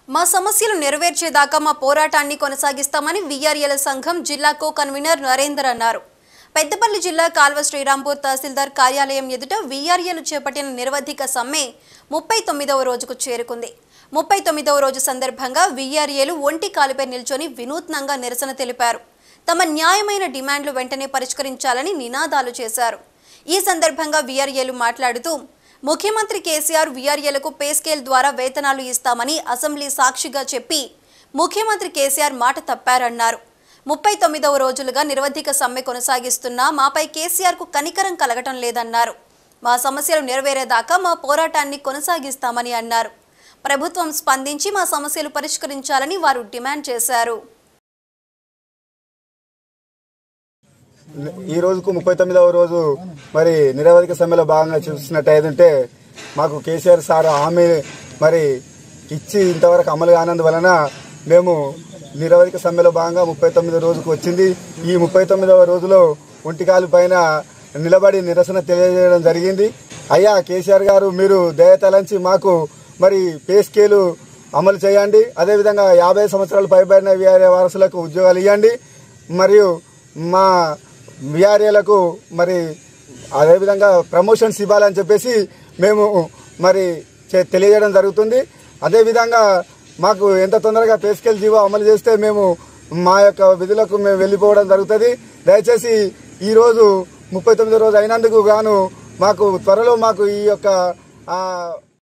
మా సమస్యలు నెరవేర్చేదాకా మా పోరాటాన్ని కొనసాగిస్తామని విఆర్ఎల్ సంఘం జిల్లా కో కన్వీనర్ నరేందర్ అన్నారు పెద్దపల్లి జిల్లా కాల్వ శ్రీరాంపూర్ తహసీల్దార్ కార్యాలయం ఎదుట విఆర్ఎల్ చేపట్టిన నిరవధిక సమ్మె ముప్పై తొమ్మిదవ రోజుకు చేరుకుంది ముప్పై తొమ్మిదవ రోజు సందర్భంగా విఆర్ఏలు ఒంటి కాలుపై నిల్చొని వినూత్నంగా నిరసన తెలిపారు తమ న్యాయమైన డిమాండ్లు వెంటనే పరిష్కరించాలని నినాదాలు చేశారు ఈ సందర్భంగా విఆర్ఏలు మాట్లాడుతూ ముఖ్యమంత్రి కేసీఆర్ విఆర్ఏలకు పే స్కేల్ ద్వారా వేతనాలు ఇస్తామని అసెంబ్లీ సాక్షిగా చెప్పి ముఖ్యమంత్రి కేసీఆర్ మాట తప్పారన్నారు ముప్పై తొమ్మిదవ రోజులుగా నిరవధిక సమ్మె కొనసాగిస్తున్నా మాపై కేసీఆర్కు కనికరం కలగటం లేదన్నారు మా సమస్యలు నెరవేరేదాకా మా పోరాటాన్ని కొనసాగిస్తామని అన్నారు ప్రభుత్వం స్పందించి మా సమస్యలు పరిష్కరించాలని వారు డిమాండ్ చేశారు ఈ రోజుకు ముప్పై తొమ్మిదవ రోజు మరి నిరవధిక సమ్మెలో భాగంగా చూసినట్టు ఏదంటే మాకు కేసీఆర్ సార్ హామీ మరి ఇచ్చి ఇంతవరకు అమలు కానందువలన మేము నిరవధిక సమ్మెలో భాగంగా ముప్పై తొమ్మిదో రోజుకు వచ్చింది ఈ ముప్పై తొమ్మిదవ రోజులో ఒంటికాలు పైన నిలబడి నిరసన తెలియజేయడం జరిగింది అయ్యా కేసీఆర్ గారు మీరు దయతలంచి మాకు మరి పే స్కేలు అమలు చేయండి అదేవిధంగా యాభై సంవత్సరాలు పైబడిన వీఆర్ఏ వారసులకు ఉద్యోగాలు ఇవ్వండి మరియు మా విఆర్ఏలకు మరి అదేవిధంగా ప్రమోషన్స్ ఇవ్వాలని చెప్పేసి మేము మరి చె- తెలియజేయడం జరుగుతుంది అదేవిధంగా మాకు ఎంత తొందరగా పేస్కెల్ జీవో అమలు చేస్తే మేము మా యొక్క విధులకు మేము వెళ్ళిపోవడం జరుగుతుంది దయచేసి ఈరోజు ముప్పై తొమ్మిదో రోజు అయినందుకు గాను మాకు త్వరలో మాకు ఈ యొక్క ఆ,